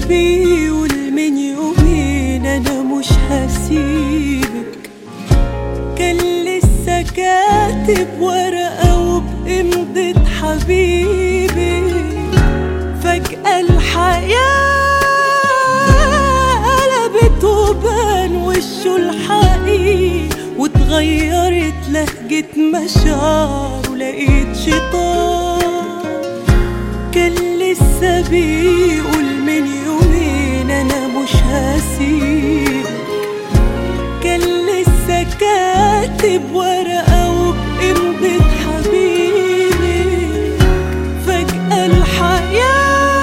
بيقول من يومين انا مش هسيبك كان لسه كاتب ورقة وبإمضة حبيبي فجأة الحياة قلبت وبان وشه الحقيقي واتغيرت لهجة مشاعر ولقيت شيطان كان لسه بيقول من يومين انا مش هسيبك كان لسه كاتب ورقة وبإمضة حبيبي فجأة الحياة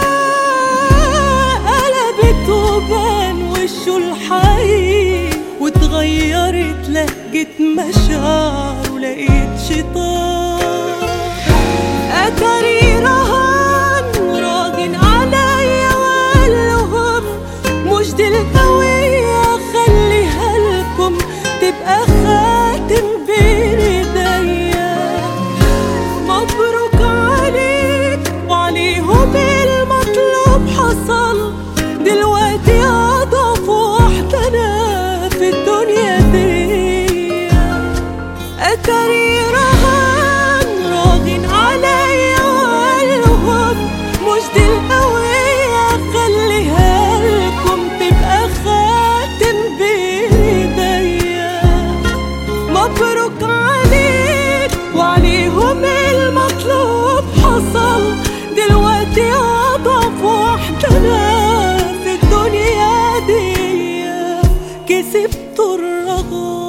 قلبت وبان وشه الحقيقي واتغيرت لهجة مشاعر ولقيت شيطان أتاري رهان راجن عليا وقالهم مش دي الهوية خليها لكم تبقى خاتم بين ايديا مبروك عليك وعليهم المطلوب حصل دلوقتي أضعف واحدة أنا في الدنيا دي أتاري رهان راضين عليا وقالهم مش دي الهوية خليها لكم تبقى خاتم بين ايديا مبروك عليك وعليهم المطلوب حصل دلوقتي أضعف واحدة أنا في الدنيا دي كسبت الرغم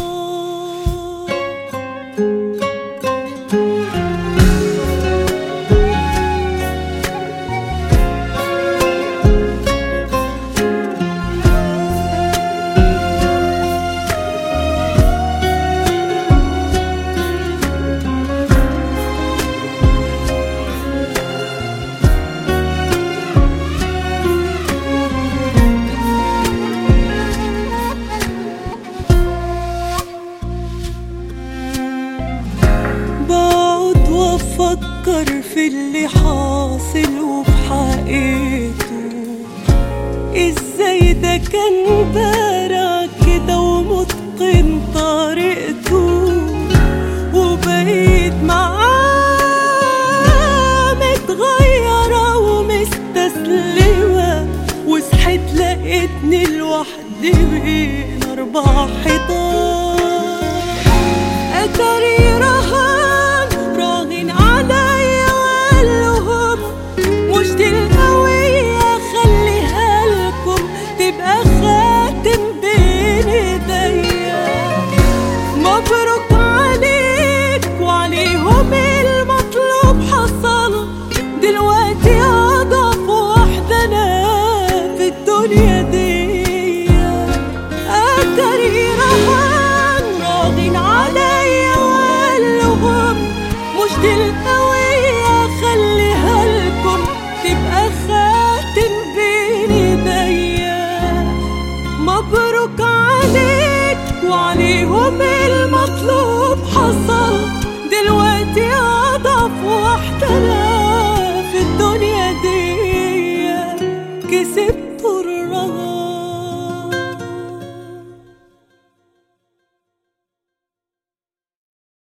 بقعد وافكر في اللي حاصل وفي حقيقته ازاي ده كان بارع كده ومتقن طريقته وبقيت معاه متغيرة ومستسلمة وصحيت لقيتني لوحدي بين أربع حيطان أتاري رهان راغن عليا وقالهم مش دي الهوية خليها لكم تبقى خاتم بين ايديا مبروك عليك وعليهم المطلوب حصل دلوقتي أضعف واحدة أنا في الدنيا دي أتاري رهان راضين عليا وقالهم مش دي الهوية خليها لكم تبقى خاتم بين ايديا مبروك عليك وعليهم المطلوب حصل دلوقتي أضعف واحدة أنا في الدنيا دي كسبت الرغم